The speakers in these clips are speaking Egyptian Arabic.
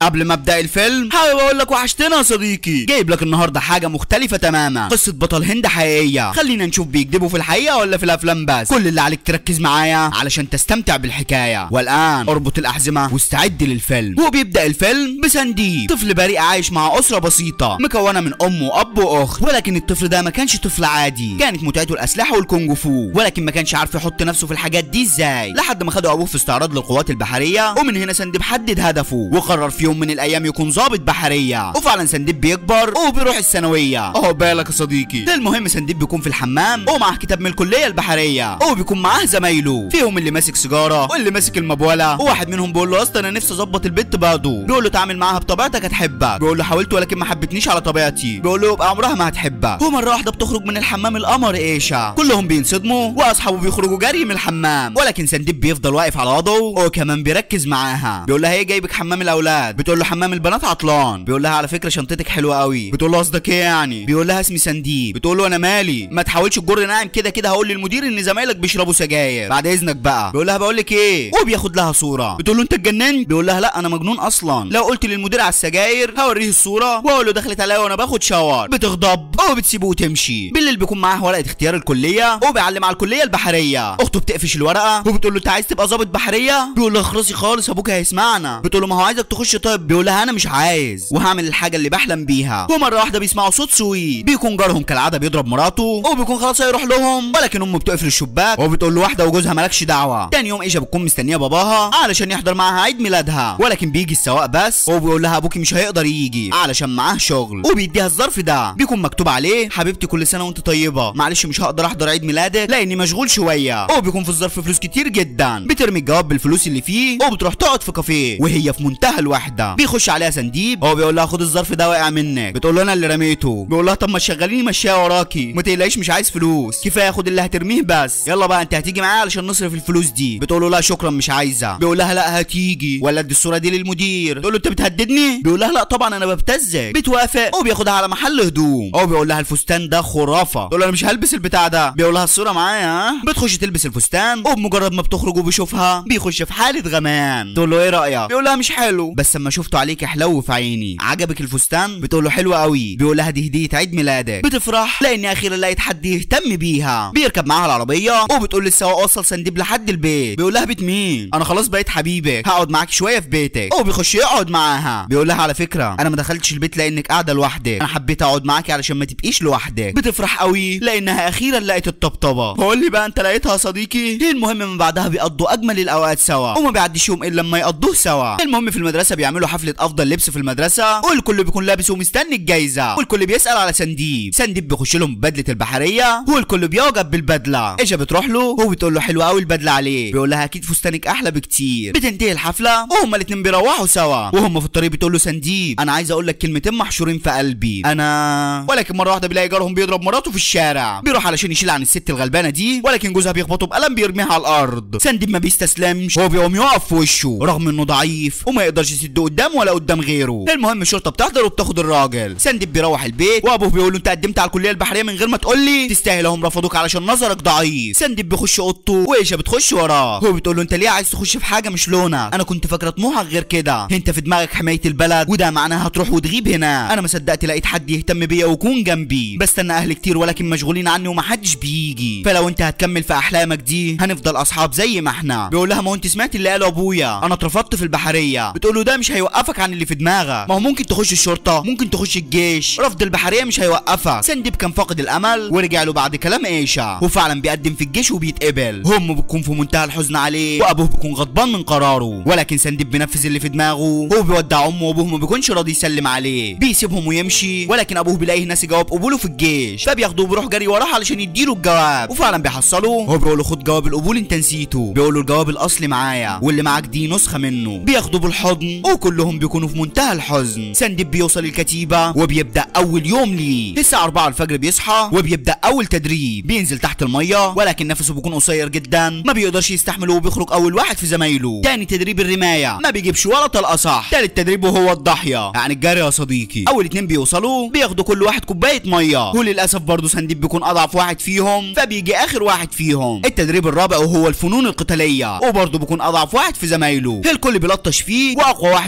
قبل ما ابدا الفيلم حابب اقول لك وحشتنا يا صديقي جايب لك النهارده حاجه مختلفه تماما قصه بطل هند حقيقيه خلينا نشوف بيكذبوا في الحقيقه ولا في الافلام بس كل اللي عليك تركز معايا علشان تستمتع بالحكايه والان اربط الاحزمه واستعد للفيلم وبيبدا الفيلم بسنديب طفل بريء عايش مع اسره بسيطه مكونه من ام واب واخت ولكن الطفل ده ما كانش طفل عادي كانت متعته الاسلحه والكونج فو ولكن ما كانش عارف يحط نفسه في الحاجات دي ازاي لحد ما خدوا ابوه في استعراض للقوات البحريه ومن هنا سنديب حدد هدفه وقرر في يوم من الايام يكون ضابط بحريه وفعلا سنديب بيكبر وبيروح الثانويه اهو بالك يا صديقي المهم سنديب بيكون في الحمام ومعاه كتاب من الكليه البحريه وبيكون معاه زمايله فيهم اللي ماسك سيجاره واللي ماسك المبوله وواحد منهم بيقول له اصلا انا نفسي اظبط البت برضه بيقول له تعامل معاها بطبيعتك هتحبك بيقول له حاولت ولكن ما حبتنيش على طبيعتي بيقول له يبقى عمرها ما هتحبك ومره واحده بتخرج من الحمام القمر ايشا كلهم بينصدموا واصحابه بيخرجوا جري من الحمام ولكن سنديب بيفضل واقف على وضعه وكمان بيركز معاها بيقول لها ايه جايبك حمام الاولاد بتقول له حمام البنات عطلان بيقول لها على فكره شنطتك حلوه قوي بتقول له قصدك ايه يعني بيقول لها اسمي سنديب بتقول له انا مالي ما تحاولش تجر ناعم كده كده هقول للمدير ان زمايلك بيشربوا سجاير بعد اذنك بقى بيقول لها بقول لك ايه وبياخد لها صوره بتقول له انت اتجننت بيقول لها لا انا مجنون اصلا لو قلت للمدير على السجاير هوريه الصوره واقول له دخلت عليا وانا باخد شاور بتغضب وبتسيبه وتمشي بالليل بيكون معاه ورقه اختيار الكليه وبيعلم على الكليه البحريه اخته بتقفش الورقه وبتقول له انت عايز تبقى ظابط بحريه بيقول لها اخرسي خالص ابوك هيسمعنا بتقول له ما هو عايزك تخش طب بيقول لها انا مش عايز وهعمل الحاجه اللي بحلم بيها ومره واحده بيسمعوا صوت سويت بيكون جارهم كالعاده بيضرب مراته وبيكون خلاص هيروح لهم ولكن امه بتقفل الشباك وبتقول له واحده وجوزها مالكش دعوه تاني يوم ايشا بتكون مستنيه باباها علشان يحضر معاها عيد ميلادها ولكن بيجي السواق بس وبيقول لها ابوكي مش هيقدر يجي علشان معاه شغل وبيديها الظرف ده بيكون مكتوب عليه حبيبتي كل سنه وانت طيبه معلش مش هقدر احضر عيد ميلادك لاني مشغول شويه وبيكون في الظرف فلوس كتير جدا بترمي الجواب بالفلوس اللي فيه وبتروح تقعد في كافيه وهي في منتهى الوحده بيخش عليها سنديب هو بيقول لها خد الظرف ده واقع منك بتقول له انا اللي رميته بيقول لها طب ما تشغليني مشيها وراكي ما تقلقيش مش عايز فلوس كفايه خد اللي هترميه بس يلا بقى انت هتيجي معايا علشان نصرف الفلوس دي بتقول له لا شكرا مش عايزه بيقول لها لا هتيجي ولا ادي الصوره دي للمدير تقول له انت بتهددني بيقول لها لا طبعا انا ببتزك بتوافق وبياخدها على محل هدوم هو بيقول لها الفستان ده خرافه تقول له انا مش هلبس البتاع ده بيقول لها الصوره معايا ها بتخش تلبس الفستان وبمجرد ما بتخرج وبيشوفها بيخش في حاله غمان تقول له ايه رايك بيقول لها مش حلو بس اما شفته عليك حلو في عيني عجبك الفستان بتقول له حلو قوي بيقول لها دي هديه عيد ميلادك بتفرح لان اخيرا لقيت حد يهتم بيها بيركب معاها العربيه وبتقول للسواق وصل سنديب لحد البيت بيقول لها بيت مين انا خلاص بقيت حبيبك هقعد معاك شويه في بيتك هو بيخش يقعد معاها بيقول لها على فكره انا ما دخلتش البيت لانك قاعده لوحدك انا حبيت اقعد معاكي علشان ما تبقيش لوحدك بتفرح قوي لانها اخيرا لقت الطبطبه قول لي بقى انت لقيتها يا صديقي المهم من بعدها بيقضوا اجمل الاوقات سوا وما بيعديش يوم الا لما يقضوه سوا المهم في المدرسه بيعملوا حفله افضل لبس في المدرسه والكل بيكون لابس ومستني الجايزه والكل بيسال على سنديب سنديب بيخش لهم ببدله البحريه والكل بيعجب بالبدله ايجا بتروح له وبتقول له حلوه قوي البدله عليه بيقول لها اكيد فستانك احلى بكتير بتنتهي الحفله وهما الاتنين بيروحوا سوا وهم في الطريق بتقول له سنديب انا عايز اقول لك كلمتين محشورين في قلبي انا ولكن مره واحده بيلاقي جارهم بيضرب مراته في الشارع بيروح علشان يشيل عن الست الغلبانه دي ولكن جوزها بيخبطه بقلم بيرميها على الارض سنديب ما بيستسلمش هو بيقوم يقف في وشه رغم انه ضعيف وما يقدرش يسد قدام ولا قدام غيره المهم الشرطه بتحضر وبتاخد الراجل سنديب بيروح البيت وابوه بيقول له انت قدمت على الكليه البحريه من غير ما تقول لي تستاهل هم رفضوك علشان نظرك ضعيف سنديب بيخش اوضته وايشا بتخش وراه هو بتقول له انت ليه عايز تخش في حاجه مش لونك انا كنت فاكره طموحك غير كده انت في دماغك حمايه البلد وده معناها هتروح وتغيب هنا انا ما صدقت لقيت حد يهتم بيا ويكون جنبي بستنى اهلي كتير ولكن مشغولين عني ومحدش بيجي فلو انت هتكمل في احلامك دي هنفضل اصحاب زي ما احنا بيقول لها ما هو انت سمعت اللي قاله ابويا انا اترفضت في البحريه بتقول له ده مش هيوقفك عن اللي في دماغك ما هو ممكن تخش الشرطه ممكن تخش الجيش رفض البحريه مش هيوقفك سنديب كان فاقد الامل ورجع له بعد كلام ايشا وفعلا بيقدم في الجيش وبيتقبل هم بتكون في منتهى الحزن عليه وابوه بيكون غضبان من قراره ولكن سنديب بينفذ اللي في دماغه هو بيودع امه وابوه ما بيكونش راضي يسلم عليه بيسيبهم ويمشي ولكن ابوه بيلاقيه ناسي جواب قبوله في الجيش فبياخدوه وبيروح جري وراه علشان يديله الجواب وفعلا بيحصله هو بيقول له خد جواب القبول انت نسيته بيقول له الجواب الاصلي معايا واللي معاك دي نسخه منه بياخدوه بالحضن وكلهم بيكونوا في منتهى الحزن سنديب بيوصل الكتيبه وبيبدا اول يوم ليه الساعه 4 الفجر بيصحى وبيبدا اول تدريب بينزل تحت الميه ولكن نفسه بيكون قصير جدا ما بيقدرش يستحمل وبيخرج اول واحد في زمايله تاني تدريب الرمايه ما بيجيبش ولا طلقه صح تالت تدريب وهو الضاحيه يعني الجري يا صديقي اول اتنين بيوصلوا بياخدوا كل واحد كوبايه ميه وللاسف برضه سنديب بيكون اضعف واحد فيهم فبيجي اخر واحد فيهم التدريب الرابع وهو الفنون القتاليه وبرضه بيكون اضعف واحد في زمايله الكل بيلطش فيه واقوى واحد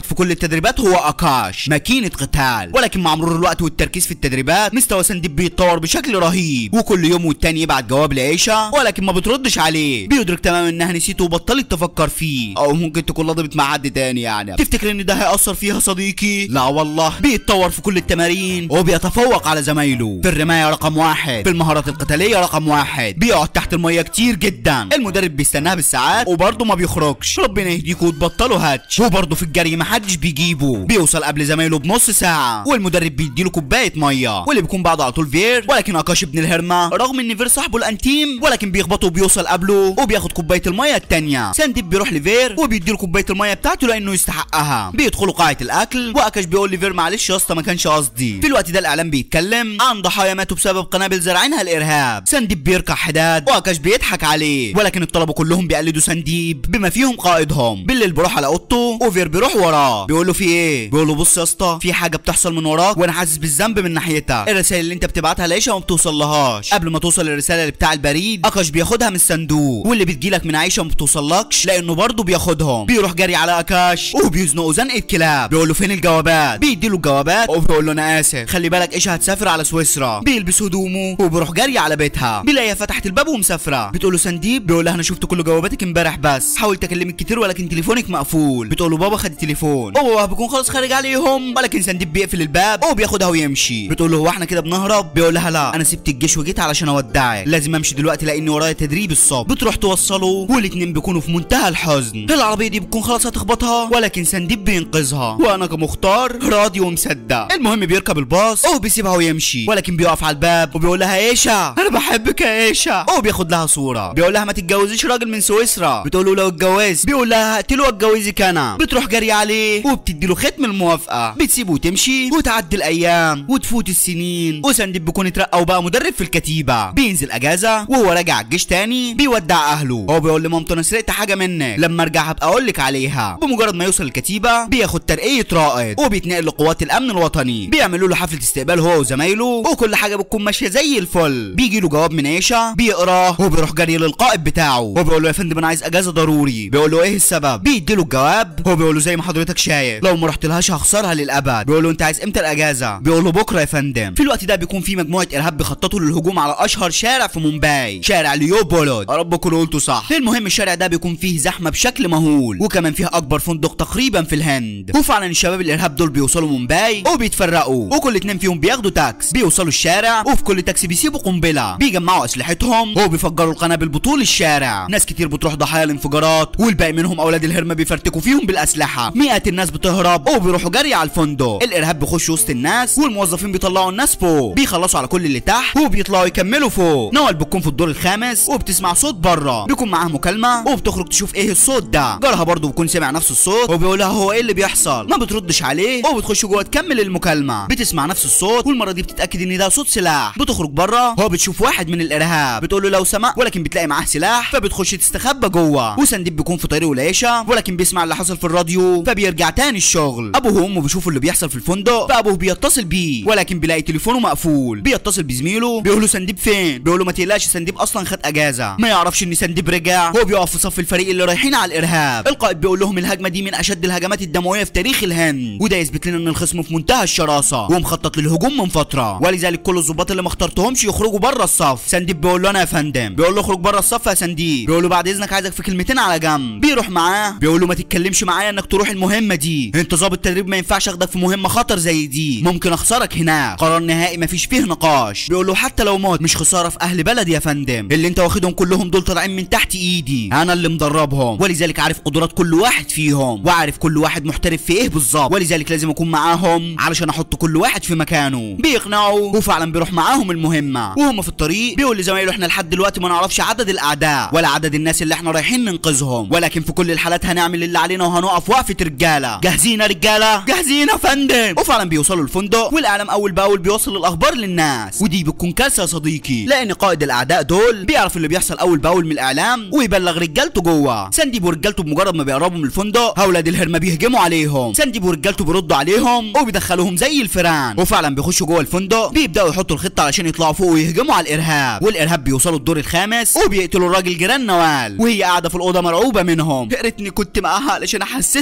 في كل التدريبات هو اكاش ماكينه قتال ولكن مع مرور الوقت والتركيز في التدريبات مستوى سنديب بيتطور بشكل رهيب وكل يوم والتاني يبعت جواب لعيشه ولكن ما بتردش عليه بيدرك تماما انها نسيته وبطلت تفكر فيه او ممكن تكون لضبت مع حد تاني يعني تفتكر ان ده هيأثر فيها صديقي لا والله بيتطور في كل التمارين وبيتفوق على زمايله في الرمايه رقم واحد في المهارات القتاليه رقم واحد بيقعد تحت الميه كتير جدا المدرب بيستناها بالساعات وبرضه ما بيخرجش ربنا يهديكوا وتبطلوا هاتش وبرضه في الجري محدش بيجيبه بيوصل قبل زمايله بنص ساعه والمدرب بيديله كوبايه ميه واللي بيكون بعده على طول فير ولكن اكاش ابن الهرمه رغم ان فير صاحبه الانتيم ولكن بيخبطه وبيوصل قبله وبياخد كوبايه الميه التانيه سانديب بيروح لفير وبيديله كوبايه الميه بتاعته لانه يستحقها بيدخلوا قاعه الاكل واكاش بيقول لفير معلش يا اسطى ما كانش قصدي في الوقت ده الاعلام بيتكلم عن ضحايا ماتوا بسبب قنابل زارعينها الارهاب سانديب بيركع حداد واكاش بيضحك عليه ولكن الطلبه كلهم بيقلدوا سانديب بما فيهم قائدهم بالليل بيروح على اوضته وفير بيروح وراه بيقول له في ايه بيقول له بص يا اسطى في حاجه بتحصل من وراك وانا حاسس بالذنب من ناحيتك الرسائل اللي انت بتبعتها لعيشه وما بتوصلهاش قبل ما توصل الرساله اللي بتاع البريد اكاش بياخدها من الصندوق واللي بتجيلك من عيشه وما بتوصلكش لانه برضه بياخدهم بيروح جري على اكاش وبيزنقه زنقه كلاب بيقول له فين الجوابات بيديله الجوابات وبيقول له انا اسف خلي بالك ايش هتسافر على سويسرا بيلبس هدومه وبيروح جري على بيتها بيلاقيها فتحت الباب ومسافره بتقول له سنديب بيقول لها انا شفت كل جواباتك امبارح بس حاولت اكلمك كتير ولكن تليفونك مقفول بتقول له بابا خد التليفون هو بيكون خلاص خارج عليهم ولكن سنديب بيقفل الباب وبياخدها ويمشي بتقول له هو احنا كده بنهرب بيقول لها لا انا سبت الجيش وجيت علشان اودعك لازم امشي دلوقتي لاني ورايا تدريب الصبح بتروح توصله والاتنين بيكونوا في منتهى الحزن العربيه دي بتكون خلاص هتخبطها ولكن سنديب بينقذها وانا كمختار راضي ومصدق المهم بيركب الباص وبيسيبها ويمشي ولكن بيقف على الباب وبيقول لها ايشا انا بحبك يا ايشا وبياخد لها صوره بيقول لها ما تتجوزيش راجل من سويسرا بتقول له لو اتجوزت بيقول لها هقتله واتجوزك انا بتروح جري عليه وبتدي له ختم الموافقه بتسيبه وتمشي وتعدي الايام وتفوت السنين وسنديب بيكون اترقى وبقى مدرب في الكتيبه بينزل اجازه وهو راجع الجيش تاني بيودع اهله هو بيقول لمامته انا سرقت حاجه منك لما ارجع هبقى اقول لك عليها بمجرد ما يوصل الكتيبه بياخد ترقيه رائد وبيتنقل لقوات الامن الوطني بيعملوا له حفله استقبال هو وزمايله وكل حاجه بتكون ماشيه زي الفل بيجي له جواب من عيشه بيقراه وبيروح جري للقائد بتاعه وبيقول له يا فندم انا عايز اجازه ضروري بيقول له ايه السبب بيدي له الجواب هو بيقول له زي ما حضرتك شايف لو ما رحتلهاش هخسرها للابد بيقول له انت عايز امتى الاجازه بيقول له بكره يا فندم في الوقت ده بيكون في مجموعه ارهاب بيخططوا للهجوم على اشهر شارع في مومباي شارع ليوبولود يا رب اكون قلته صح المهم الشارع ده بيكون فيه زحمه بشكل مهول وكمان فيه اكبر فندق تقريبا في الهند وفعلا الشباب الارهاب دول بيوصلوا مومباي وبيتفرقوا وكل اتنين فيهم بياخدوا تاكس بيوصلوا الشارع وفي كل تاكسي بيسيبوا قنبله بيجمعوا اسلحتهم وبيفجروا القنابل بطول الشارع ناس كتير بتروح ضحايا الانفجارات والباقي منهم اولاد الهرمه بيفرتكوا فيهم بالاسلحه مئات الناس بتهرب وبيروحوا جري على الفندق الارهاب بيخش وسط الناس والموظفين بيطلعوا الناس فوق بيخلصوا على كل اللي تحت وبيطلعوا يكملوا فوق نوال بتكون في الدور الخامس وبتسمع صوت بره بيكون معاها مكالمه وبتخرج تشوف ايه الصوت ده جارها برضه بيكون سمع نفس الصوت وبيقول لها هو ايه اللي بيحصل ما بتردش عليه وبتخش جوه تكمل المكالمه بتسمع نفس الصوت والمره دي بتتاكد ان ده صوت سلاح بتخرج بره هو بتشوف واحد من الارهاب بتقول له لو سمح ولكن بتلاقي معاه سلاح فبتخش تستخبى جوه وسنديب بيكون في طريقه لعيشه ولكن بيسمع اللي حصل في الراديو فبيرجع تاني الشغل ابوه وامه بيشوفوا اللي بيحصل في الفندق فابوه بيتصل بيه ولكن بيلاقي تليفونه مقفول بيتصل بزميله بيقول له سنديب فين بيقول له ما تقلقش سنديب اصلا خد اجازه ما يعرفش ان سنديب رجع هو بيقف في صف الفريق اللي رايحين على الارهاب القائد بيقول لهم الهجمه دي من اشد الهجمات الدمويه في تاريخ الهند وده يثبت لنا ان الخصم في منتهى الشراسه ومخطط للهجوم من فتره ولذلك كل الظباط اللي ما اخترتهمش يخرجوا بره الصف سنديب بيقول له انا يا فندم بيقول له اخرج بره الصف يا سنديب بيقول له بعد اذنك عايزك في كلمتين على جنب بيروح معاه بيقول له ما تتكلمش معايا انك تروح المهمه دي انت ظابط تدريب ما ينفعش اخدك في مهمه خطر زي دي ممكن اخسرك هناك قرار نهائي ما فيش فيه نقاش بيقول له حتى لو موت مش خساره في اهل بلدي يا فندم اللي انت واخدهم كلهم دول طالعين من تحت ايدي انا اللي مدربهم ولذلك عارف قدرات كل واحد فيهم وعارف كل واحد محترف في ايه بالظبط ولذلك لازم اكون معاهم علشان احط كل واحد في مكانه بيقنعوا وفعلا بيروح معاهم المهمه وهم في الطريق بيقول لزمايله احنا لحد دلوقتي ما نعرفش عدد الاعداء ولا عدد الناس اللي احنا رايحين ننقذهم ولكن في كل الحالات هنعمل اللي علينا وهنقف وقفه رجاله جاهزين يا رجاله جاهزين يا فندم وفعلا بيوصلوا الفندق والاعلام اول باول بيوصل الاخبار للناس ودي بتكون كارثه يا صديقي لان قائد الاعداء دول بيعرف اللي بيحصل اول باول من الاعلام ويبلغ رجالته جوه سنديب ورجالته بمجرد ما بيقربوا من الفندق اولاد الهرمه بيهجموا عليهم سنديب ورجالته بيردوا عليهم وبيدخلوهم زي الفيران وفعلا بيخشوا جوه الفندق بيبداوا يحطوا الخطه علشان يطلعوا فوق ويهجموا على الارهاب والارهاب بيوصلوا الدور الخامس وبيقتلوا الراجل جيران نوال وهي قاعده في الاوضه مرعوبه منهم يا ريتني كنت معاها علشان احسسها بالامان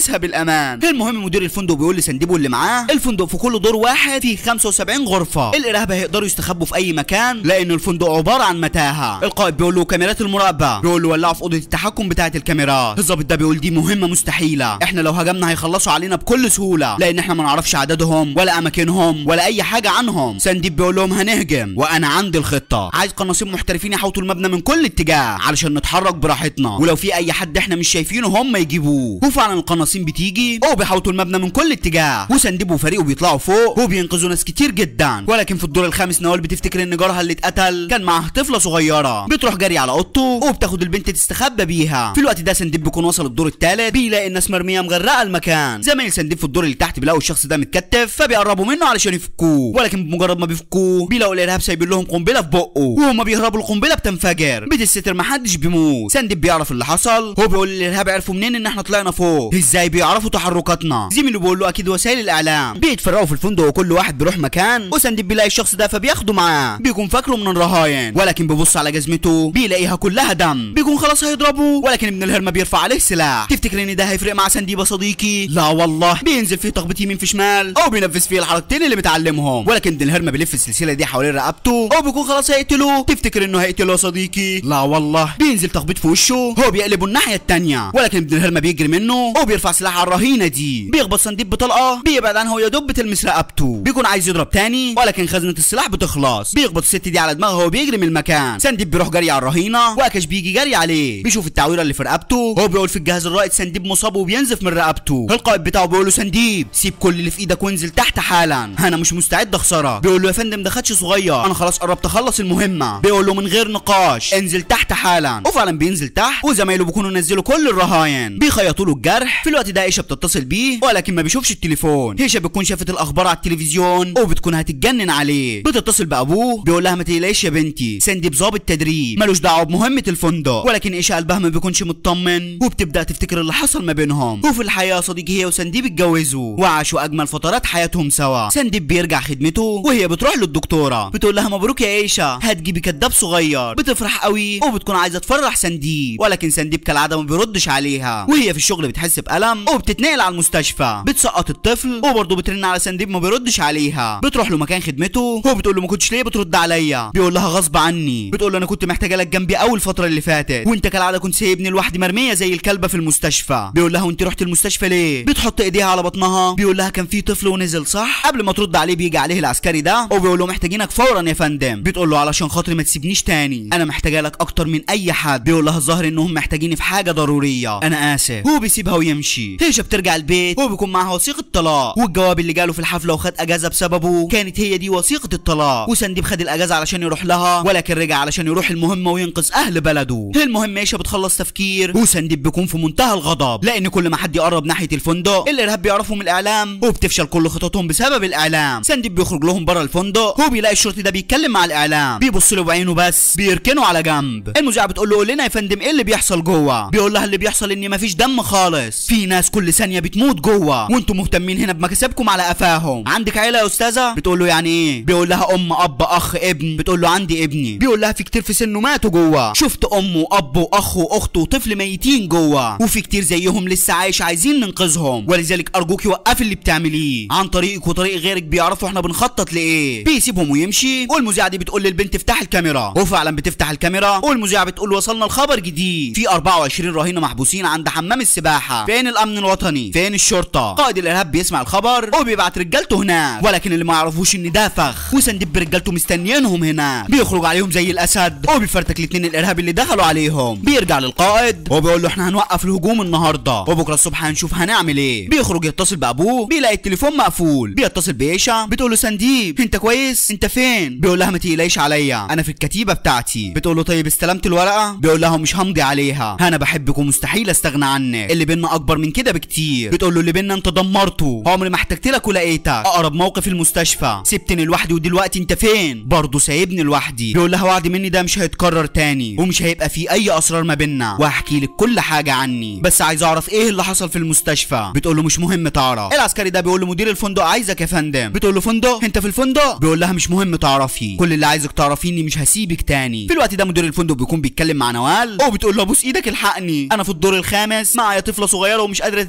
امان المهم مدير الفندق بيقول لسنديب واللي معاه الفندق في كل دور واحد فيه 75 غرفه الارهاب هيقدروا يستخبوا في اي مكان لان الفندق عباره عن متاهه القائد بيقول له كاميرات المراقبه بيقول له ولعوا في اوضه التحكم بتاعه الكاميرات الضابط ده بيقول دي مهمه مستحيله احنا لو هجمنا هيخلصوا علينا بكل سهوله لان احنا ما نعرفش عددهم ولا اماكنهم ولا اي حاجه عنهم سنديب بيقول لهم هنهجم وانا عندي الخطه عايز قناصين محترفين يحوطوا المبنى من كل اتجاه علشان نتحرك براحتنا ولو في اي حد احنا مش شايفينه هم يجيبوه وفعلا القناصين بتيجي وبيحوطوا المبنى من كل اتجاه وسنديب وفريقه بيطلعوا فوق وبينقذوا ناس كتير جدا ولكن في الدور الخامس نوال بتفتكر ان جارها اللي اتقتل كان معاه طفله صغيره بتروح جري على اوضته وبتاخد البنت تستخبى بيها في الوقت ده سنديب بيكون وصل الدور الثالث بيلاقي الناس مرميه مغرقه المكان زمايل سنديب في الدور اللي تحت بيلاقوا الشخص ده متكتف فبيقربوا منه علشان يفكوه ولكن بمجرد ما بيفكوه بيلاقوا الارهاب سايبين لهم قنبله في بقه وهما بيهربوا القنبله بتنفجر بتستر محدش بيموت سنديب بيعرف اللي حصل هو بيقول للارهاب عرفوا منين ان احنا طلعنا فوق ازاي بيعرفوا تحركاتنا زميله بيقول له اكيد وسائل الاعلام بيتفرقوا في الفندق وكل واحد بيروح مكان وسنديب بيلاقي الشخص ده فبياخده معاه بيكون فاكره من الرهاين ولكن بيبص على جزمته بيلاقيها كلها دم بيكون خلاص هيضربه ولكن ابن الهرمه بيرفع عليه سلاح تفتكر ان ده هيفرق مع سنديب يا صديقي لا والله بينزل فيه تخبيط يمين في شمال او بينفذ فيه الحركتين اللي متعلمهم ولكن ابن الهرمه بيلف السلسله دي حوالين رقبته او بيكون خلاص هيقتله تفتكر انه هيقتله يا صديقي لا والله بينزل تخبيط في وشه هو بيقلبه الناحيه التانيه ولكن ابن الهرمه بيجري منه او بيرفع سلاح على الرهينه دي بيخبط سنديب بطلقه بيبعد عنها ويا دوب بتلمس رقبته بيكون عايز يضرب تاني ولكن خزنه السلاح بتخلص بيخبط الست دي على دماغها وبيجري من المكان سنديب بيروح جري على الرهينه واكش بيجي جري عليه بيشوف التعويره اللي في رقبته هو بيقول في الجهاز الرائد سنديب مصاب وبينزف من رقبته القائد بتاعه بيقول له سنديب سيب كل اللي في ايدك وانزل تحت حالا انا مش مستعد اخسرها بيقول له يا فندم ده خدش صغير انا خلاص قربت اخلص المهمه بيقول له من غير نقاش انزل تحت حالا وفعلا بينزل تحت وزمايله بيكونوا نزلوا كل الرهاين بيخيطوا له الجرح في الوقت ده ايشا بتتصل بيه ولكن ما بيشوفش التليفون هيشا بتكون شافت الاخبار على التلفزيون وبتكون هتتجنن عليه بتتصل بابوه بيقول لها ما تقلقيش يا بنتي سندي بظابط تدريب ملوش دعوه بمهمه الفندق ولكن ايشا قلبها ما بيكونش مطمن وبتبدا تفتكر اللي حصل ما بينهم وفي الحقيقه يا صديقي هي وسنديب اتجوزوا وعاشوا اجمل فترات حياتهم سوا سنديب بيرجع خدمته وهي بتروح للدكتوره بتقول لها مبروك يا ايشا هتجيبي كداب صغير بتفرح قوي وبتكون عايزه تفرح سنديب ولكن سنديب كالعاده ما بيردش عليها وهي في الشغل بتحس بألم وبتتنقل على المستشفى بتسقط الطفل وبرضه بترن على سنديب ما بيردش عليها بتروح له مكان خدمته هو بتقول له ما كنتش ليه بترد عليا بيقول لها غصب عني بتقول له انا كنت محتاجه لك جنبي اول الفتره اللي فاتت وانت كالعاده كنت سايبني لوحدي مرميه زي الكلبه في المستشفى بيقول لها وانت رحت المستشفى ليه بتحط ايديها على بطنها بيقول لها كان في طفل ونزل صح قبل ما ترد عليه بيجي عليه العسكري ده وبيقول له محتاجينك فورا يا فندم بتقول له علشان خاطري ما تسيبنيش تاني انا محتاجه لك اكتر من اي حد بيقول لها الظاهر انهم محتاجيني في حاجه ضروريه انا اسف هو بيسيبها ويمشي هيشا بترجع البيت هو بيكون معاها وثيقه طلاق والجواب اللي جاله في الحفله وخد اجازه بسببه كانت هي دي وثيقه الطلاق وسنديب خد الاجازه علشان يروح لها ولكن رجع علشان يروح المهمه وينقذ اهل بلده المهم ايشا بتخلص تفكير وسنديب بيكون في منتهى الغضب لان كل ما حد يقرب ناحيه الفندق الارهاب بيعرفوا من الاعلام وبتفشل كل خططهم بسبب الاعلام سنديب بيخرج لهم بره الفندق هو بيلاقي الشرطي ده بيتكلم مع الاعلام بيبص له بعينه بس بيركنه على جنب المذيعه بتقول له قول لنا يا فندم ايه اللي بيحصل جوه بيقول لها اللي بيحصل ان مفيش دم خالص في ناس كل ثانيه بتموت جوه وانتم مهتمين هنا بمكاسبكم على قفاهم عندك عيله يا استاذه بتقول له يعني ايه بيقول لها ام اب اخ ابن بتقول له عندي ابني بيقول لها في كتير في سنه ماتوا جوه شفت ام واب واخ واخت وطفل ميتين جوه وفي كتير زيهم لسه عايش عايزين ننقذهم ولذلك ارجوك وقفي اللي بتعمليه عن طريقك وطريق غيرك بيعرفوا احنا بنخطط لايه بيسيبهم ويمشي والمذيعه دي بتقول للبنت افتح الكاميرا وفعلا بتفتح الكاميرا والمذيعه بتقول وصلنا الخبر جديد في 24 رهينه محبوسين عند حمام السباحه فين الامن الوطني فين الشرطه قائد الارهاب بيسمع الخبر وبيبعت رجالته هناك ولكن اللي ما يعرفوش ان ده فخ وسندب برجالته مستنيينهم هناك بيخرج عليهم زي الاسد وبيفرتك الاثنين الارهاب اللي دخلوا عليهم بيرجع للقائد وبيقول له احنا هنوقف الهجوم النهارده وبكره الصبح هنشوف هنعمل ايه بيخرج يتصل بابوه بيلاقي التليفون مقفول بيتصل بايشا بتقول له سنديب انت كويس انت فين بيقول لها ما تقلقيش عليا انا في الكتيبه بتاعتي بتقول له طيب استلمت الورقه بيقول لها مش همضي عليها انا بحبك ومستحيل استغنى عنك اللي بينا اكبر من كده بكتير بتقول له اللي بينا انت دمرته عمري ما احتجت لك ولقيتك اقرب موقف المستشفى سبتني لوحدي ودلوقتي انت فين برضه سايبني لوحدي بيقول لها وعد مني ده مش هيتكرر تاني ومش هيبقى في اي اسرار ما بينا وهحكي لك كل حاجه عني بس عايز اعرف ايه اللي حصل في المستشفى بتقول له مش مهم تعرف العسكري ده بيقول له مدير الفندق عايزك يا فندم بتقول له فندق انت في الفندق بيقول لها مش مهم تعرفي كل اللي عايزك تعرفيه اني مش هسيبك تاني في الوقت ده مدير الفندق بيكون بيتكلم مع نوال وبتقول له بوس ايدك الحقني انا في الدور الخامس معايا طفله صغيره ومش قادره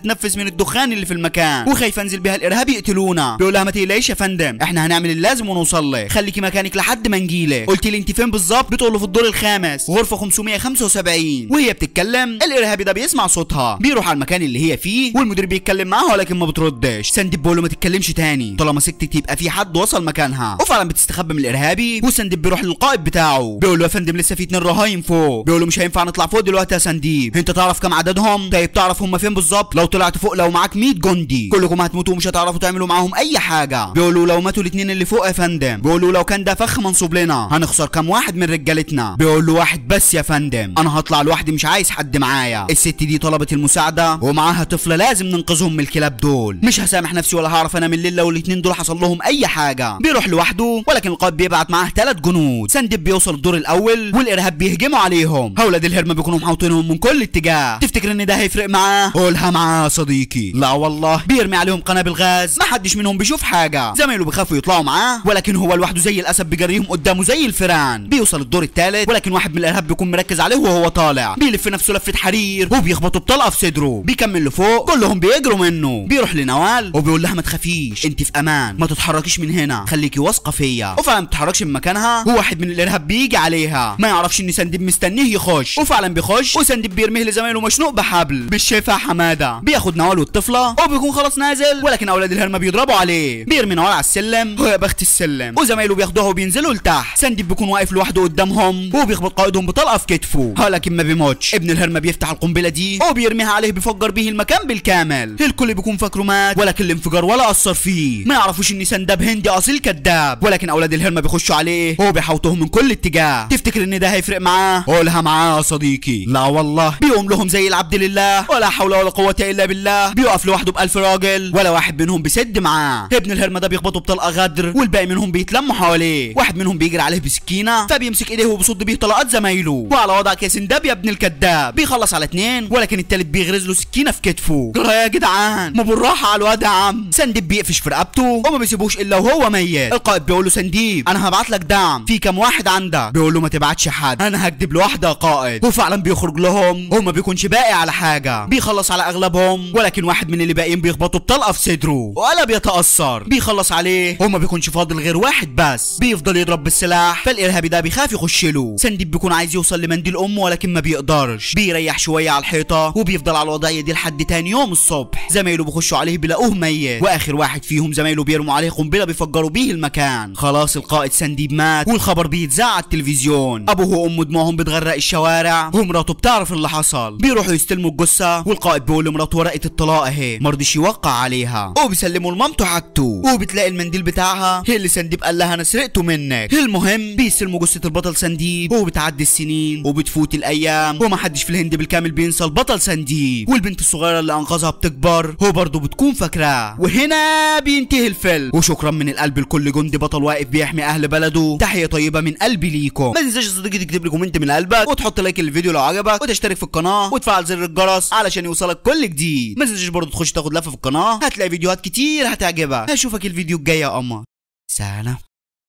تتنفس من الدخان اللي في المكان وخايفه انزل بيها الارهابي يقتلونا بيقول لها ما تقلقيش يا فندم احنا هنعمل اللازم ونوصل لك خليكي مكانك لحد ما نجيلك قلت لي انت فين بالظبط بتقول له في الدور الخامس غرفه 575 وهي بتتكلم الارهابي ده بيسمع صوتها بيروح على المكان اللي هي فيه والمدير بيتكلم معاها ولكن ما بتردش سندب بيقول له ما تتكلمش تاني طالما سكتت يبقى في حد وصل مكانها وفعلا بتستخبى من الارهابي وسندب بيروح للقائد بتاعه بيقول له يا فندم لسه في اتنين رهاين فوق بيقول له مش هينفع نطلع فوق دلوقتي يا سنديب انت تعرف كم عددهم طيب تعرف هم فين بالظبط لو طلعت فوق لو معاك 100 جندي كلكم هتموتوا ومش هتعرفوا تعملوا معاهم اي حاجه بيقول له لو ماتوا الاتنين اللي فوق يا فندم بيقول له لو كان ده فخ منصوب لنا هنخسر كام واحد من رجالتنا بيقول له واحد بس يا فندم انا هطلع لوحدي مش عايز حد معايا الست دي طلبت المساعده ومعاها طفله لازم ننقذهم من الكلاب دول مش هسامح نفسي ولا هعرف انام الليل لو الاتنين دول حصل لهم اي حاجه بيروح لوحده ولكن القائد بيبعت معاه ثلاث جنود سندب بيوصل الدور الاول والارهاب بيهجموا عليهم اولاد الهرمه بيكونوا محوطينهم من كل اتجاه تفتكر ان ده هيفرق معاه قولها معاه يا صديقي لا والله بيرمي عليهم قنابل غاز ما حدش منهم بيشوف حاجه زمايله بيخافوا يطلعوا معاه ولكن هو لوحده زي الاسد بيجريهم قدامه زي الفيران بيوصل الدور الثالث ولكن واحد من الارهاب بيكون مركز عليه وهو طالع بيلف نفسه لفه حرير وبيخبطه بطلقه في صدره بيكمل لفوق كلهم بيجروا منه بيروح لنوال وبيقول لها ما تخافيش انت في امان ما تتحركيش من هنا خليكي واثقه فيا وفعلا ما بتتحركش من مكانها وواحد من الارهاب بيجي عليها ما يعرفش ان سندب مستنيه يخش وفعلا بيخش وسندب بيرميه لزمايله مشنوق بحبل بالشفا حماده بياخد نوال والطفله وبيكون خلاص نازل ولكن اولاد الهرمه بيضربوا عليه بيرمي نوال على السلم ويا بخت السلم وزمايله بياخدوها وبينزلوا لتحت سندب بيكون واقف لوحده قدامهم وبيخبط قائدهم بطلقه في كتفه ولكن ما بيموتش ابن الهرمه بيفتح القنبله دي وبيرميها عليه بيفجر بيه المكان بالكامل الكل بيكون فاكره مات ولكن الانفجار ولا اثر فيه ما يعرفوش ان سندب هندي اصيل كذاب ولكن اولاد الهرمه بيخشوا عليه وبيحوطوه من كل اتجاه تفتكر ان ده هيفرق معاه قولها معاه يا صديقي لا والله بيقوم لهم زي العبد لله ولا حول ولا قوه الا بالله بيقف لوحده بألف راجل ولا واحد منهم بيسد معاه ابن الهرمه ده بيخبطه بطلقه غدر والباقي منهم بيتلموا حواليه واحد منهم بيجري عليه بسكينه فبيمسك ايديه وبيصد بيه طلقات زمايله وعلى وضعك يا سنداب يا ابن الكذاب بيخلص على اتنين ولكن التالت بيغرز له سكينه في كتفه جرى يا جدعان ما بالراحه على الواد يا عم سنديب بيقفش في رقبته وما بيسيبوش الا وهو ميت القائد بيقول له سنديب انا هبعت لك دعم في كام واحد عندك بيقول له ما تبعتش حد انا هكدب لوحدي يا قائد وفعلا بيخرج لهم وما بيكونش باقي على حاجه بيخلص على اغلبهم ولكن واحد من اللي باقيين بيخبطوا بطلقه في صدره ولا بيتاثر بيخلص عليه وما بيكونش فاضل غير واحد بس بيفضل يضرب بالسلاح فالارهابي ده بيخاف يخش له سنديب بيكون عايز يوصل لمنديل امه ولكن ما بيقدرش بيريح شويه على الحيطه وبيفضل على الوضعيه دي لحد تاني يوم الصبح زمايله بيخشوا عليه بيلاقوه ميت واخر واحد فيهم زمايله بيرموا عليه قنبله بيفجروا بيه المكان خلاص القائد سنديب مات والخبر بيتذاع على التلفزيون ابوه وامه دموعهم بتغرق الشوارع ومراته بتعرف اللي حصل بيروحوا يستلموا الجثه والقائد بيقول لمراته ورقه الطلاق اهي مرضيش يوقع عليها وبيسلموا لمامته حاجته وبتلاقي المنديل بتاعها هي اللي سنديب قال لها انا سرقته منك المهم بيستلموا جثه البطل سنديب وبتعدي السنين وبتفوت الايام ومحدش في الهند بالكامل بينسى البطل سنديب والبنت الصغيره اللي انقذها بتكبر هو برضه بتكون فاكراه وهنا بينتهي الفيلم وشكرا من القلب لكل جندي بطل واقف بيحمي اهل بلده تحيه طيبه من قلبي ليكم ما تنساش يا صديقي تكتب لي كومنت من قلبك وتحط لايك للفيديو لو عجبك وتشترك في القناه وتفعل زر الجرس علشان يوصلك كل جديد ما تنساش برضه تخش تاخد لفه في القناه هتلاقي فيديوهات كتير هتعجبك هشوفك الفيديو الجاي يا قمر سلام